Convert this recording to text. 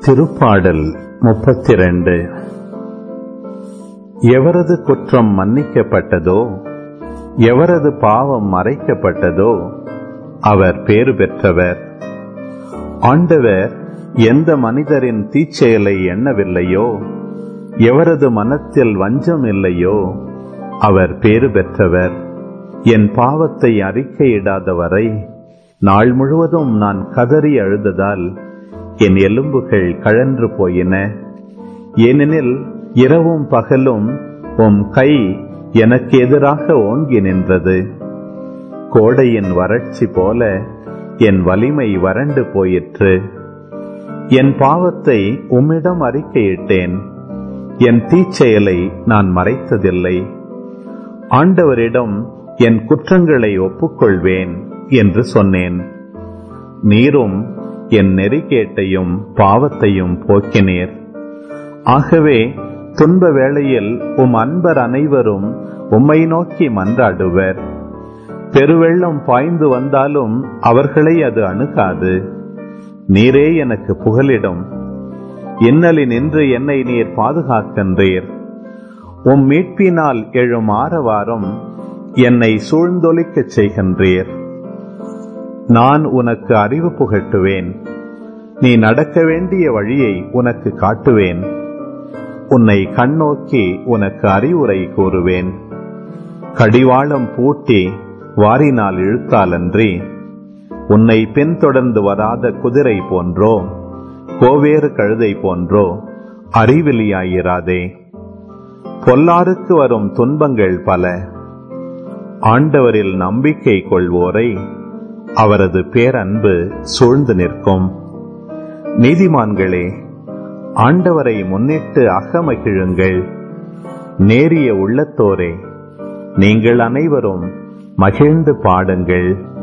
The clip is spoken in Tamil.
திருப்பாடல் முப்பத்திரண்டு எவரது குற்றம் மன்னிக்கப்பட்டதோ எவரது பாவம் மறைக்கப்பட்டதோ அவர் பேறு பெற்றவர் ஆண்டவர் எந்த மனிதரின் தீச்செயலை எண்ணவில்லையோ எவரது மனத்தில் வஞ்சம் இல்லையோ அவர் பேறு பெற்றவர் என் பாவத்தை அறிக்கையிடாதவரை நாள் முழுவதும் நான் கதறி அழுததால் என் எலும்புகள் கழன்று போயின ஏனெனில் இரவும் பகலும் உம் கை எனக்கு எதிராக ஓங்கி நின்றது கோடையின் வறட்சி போல என் வலிமை வறண்டு போயிற்று என் பாவத்தை உம்மிடம் அறிக்கையிட்டேன் என் தீச்செயலை நான் மறைத்ததில்லை ஆண்டவரிடம் என் குற்றங்களை ஒப்புக்கொள்வேன் என்று சொன்னேன் நீரும் என் நெறிகேட்டையும் பாவத்தையும் போக்கினீர் ஆகவே துன்ப வேளையில் உம் அன்பர் அனைவரும் உம்மை நோக்கி மன்றாடுவர் பெருவெள்ளம் பாய்ந்து வந்தாலும் அவர்களை அது அணுகாது நீரே எனக்கு புகலிடம் இன்னலில் நின்று என்னை நீர் பாதுகாக்கின்றீர் உம் மீட்பினால் எழும் ஆரவாரம் என்னை சூழ்ந்தொலிக்கச் செய்கின்றீர் நான் உனக்கு அறிவு புகட்டுவேன் நீ நடக்க வேண்டிய வழியை உனக்கு காட்டுவேன் உன்னை கண்ணோக்கி உனக்கு அறிவுரை கூறுவேன் கடிவாளம் பூட்டி வாரினால் இழுத்தாலன்றி உன்னை பின்தொடர்ந்து வராத குதிரை போன்றோ கோவேறு கழுதை போன்றோ அறிவிலியாயிராதே பொல்லாருக்கு வரும் துன்பங்கள் பல ஆண்டவரில் நம்பிக்கை கொள்வோரை அவரது பேரன்பு சூழ்ந்து நிற்கும் நீதிமான்களே ஆண்டவரை முன்னிட்டு அகமகிழுங்கள் நேரிய உள்ளத்தோரே நீங்கள் அனைவரும் மகிழ்ந்து பாடுங்கள்